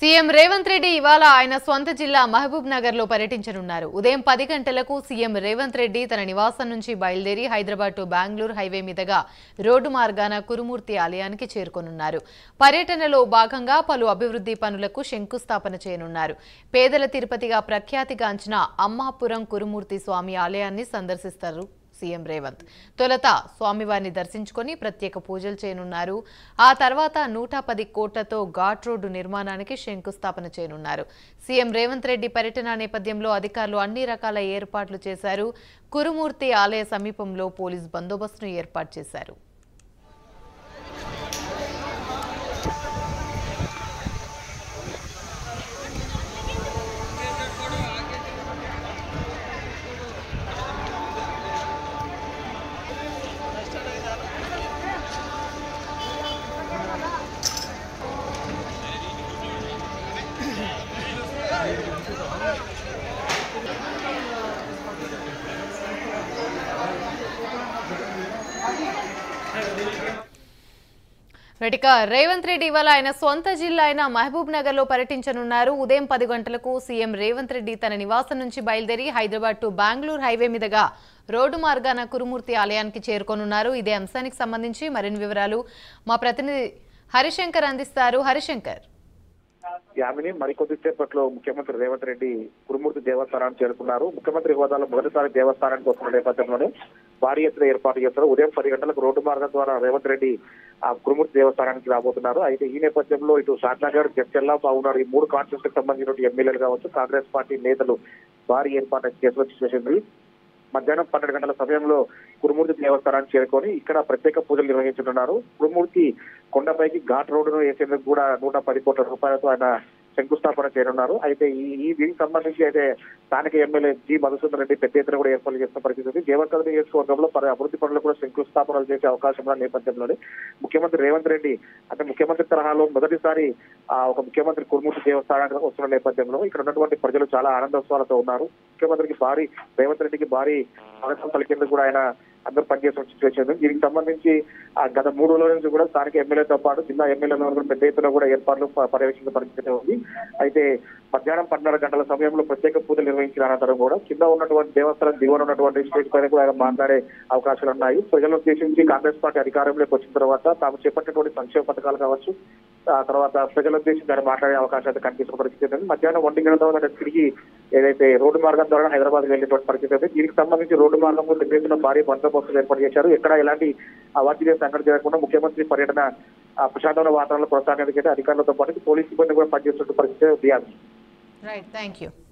CM Revanth Reddy ఇవాళ ఆయన సొంత జిల్లా మహబూబ్ నగర్ లో పర్యటించనున్నారు ఉదయం పది గంటలకు సీఎం రేవంత్ రెడ్డి తన నివాసం నుంచి బయలుదేరి హైదరాబాద్ టు బెంగళూరు హైవే మీదుగా రోడ్డు మార్గాన కురుమూర్తి ఆలయానికి చేరుకోనున్నారు పర్యటనలో భాగంగా పలు అభివృద్ధి పనులకు శంకుస్థాపన చేయనున్నారు పేదల తిరుపతిగా ప్రఖ్యాతిగాంచిన అమ్మాపురం కురుమూర్తి స్వామి ఆలయాన్ని సందర్శిస్తారు సీఎం రేవంత్ తొలుత స్వామివారిని దర్శించుకొని ప్రత్యేక పూజలు చేయనున్నారు ఆ తర్వాత నూట పది కోట్లతో ఘాట్ రోడ్డు నిర్మాణానికి శంకుస్థాపన చేయనున్నారు సీఎం రేవంత్ రెడ్డి పర్యటన నేపథ్యంలో అధికారులు అన్ని రకాల ఏర్పాట్లు చేశారు కురుమూర్తి ఆలయ సమీపంలో పోలీస్ బందోబస్తును ఏర్పాటు చేశారు ఇక రేవంత్ రెడ్డి ఇవాళ ఆయన సొంత జిల్లా అయిన మహబూబ్ నగర్ లో పర్యటించనున్నారు ఉదయం పది గంటలకు సీఎం రేవంత్ రెడ్డి తన నివాసం నుంచి బయలుదేరి హైదరాబాద్ టు బెంగళూరు హైవే మీదుగా రోడ్డు మార్గాన కురుమూర్తి ఆలయానికి చేరుకోనున్నారు ఇదే అంశానికి సంబంధించి మరిన్ని వివరాలు మా ప్రతినిధి హరిశంకర్ అందిస్తారు హరిశంకర్ యామిని మరికొద్దిసేపట్లో ముఖ్యమంత్రి రేవంత్ రెడ్డి కురుమూర్తి దేవస్థానానికి చేరుకున్నారు ముఖ్యమంత్రి హోదాలో మొదటిసారి దేవస్థానానికి వస్తున్న నేపథ్యంలోనే భారీ ఎత్తున ఏర్పాటు చేస్తారు ఉదయం పది గంటలకు రోడ్డు మార్గం ద్వారా రేవంత్ రెడ్డి ఆ కురుమూర్తి దేవస్థానానికి రాబోతున్నారు అయితే ఈ నేపథ్యంలో ఇటు షాద్నగర్ జడ్చెల్లా బాగున్నారు ఈ మూడు కాన్స్టిట్యూన్స్ కి సంబంధించిన ఎమ్మెల్యేలు కావచ్చు కాంగ్రెస్ పార్టీ నేతలు భారీ ఏర్పాటు చేసి చేసింది మధ్యాహ్నం పన్నెండు గంటల సమయంలో కురుమూర్తి దేవస్థానానికి చేరుకొని ఇక్కడ ప్రత్యేక పూజలు నిర్వహించనున్నారు కురుమూర్తి కొండపైకి ఘాట్ రోడ్డును వేసేందుకు కూడా నూట పది కోట్ల రూపాయలతో ఆయన శంకుస్థాపన చేయనున్నారు అయితే ఈ ఈ దీనికి సంబంధించి అయితే స్థానిక ఎమ్మెల్యే జి మధుసూదన్ రెడ్డి పెద్ద ఎత్తున కూడా ఏర్పాట్లు చేసిన పరిస్థితి ఉంది దేవస్థాన నియోజకవర్గంలో పలు అభివృద్ధి పనులు కూడా శంకుస్థాపనలు చేసే అవకాశం ఉన్న నేపథ్యంలోనే ముఖ్యమంత్రి రేవంత్ రెడ్డి అంటే ముఖ్యమంత్రి తరహాలో మొదటిసారి ఆ ఒక ముఖ్యమంత్రి కురుమూర్తి దేవస్థానానికి వస్తున్న నేపథ్యంలో ఇక్కడ ఉన్నటువంటి ప్రజలు చాలా ఆనందోత్సవాలతో ఉన్నారు ముఖ్యమంత్రికి భారీ రేవంత్ రెడ్డికి భారీ స్వాగతం పలికేందుకు కూడా ఆయన అందరూ పనిచేసిన సిచ్యువేషన్ ఉంది. దీనికి సంబంధించి ఆ గత మూడు రోజుల నుంచి కూడా స్థానిక ఎమ్మెల్యేతో పాటు జిల్లా ఎమ్మెల్యేలు కూడా పెద్ద ఎత్తున కూడా ఏర్పాట్లు ప- పర్యవేక్షించిన పరిస్థితి ఉంది అయితే మధ్యాహ్నం పన్నెండు గంటల సమయంలో ప్రత్యేక పూజలు నిర్వహించిన అనంతరం కూడా కింద ఉన్నటువంటి దేవస్థానం దిగువన ఉన్నటువంటి స్టేజ్ పైన కూడా ఆయన మాట్లాడే అవకాశాలు ఉన్నాయి ప్రజలను ఉద్దేశించి కాంగ్రెస్ పార్టీ అధికారంలోకి వచ్చిన తర్వాత తాము చేపట్టినటువంటి సంక్షేమ పథకాలు కావచ్చు ఆ తర్వాత ప్రజల ఉద్దేశించి ఆయన మాట్లాడే అవకాశాలు కనిపిస్తున్న పరిస్థితి ఉంది మధ్యాహ్నం ఒంటి గంటల తర్వాత ఆయన తిరిగి ఏదైతే రోడ్డు మార్గం ద్వారా హైదరాబాద్ వెళ్ళేటువంటి పరిస్థితి ఉంది దీనికి సంబంధించి రోడ్డు మార్గం పెద్ద ఎత్తున భారీ బందోబస్తు ఏర్పాటు చేశారు ఎక్కడ ఎలాంటి అవాంఛనీయ సంఘటన జరగకుండా ముఖ్యమంత్రి పర్యటన ఆ, ప్రశాంతమైన వాతావరణంలో కొనసాగేందుకైతే అధికారులతో పాటు పోలీసు సిబ్బంది కూడా పనిచేస్తున్న పరిస్థితి ఉంది రైట్ థ్యాంక్ యూ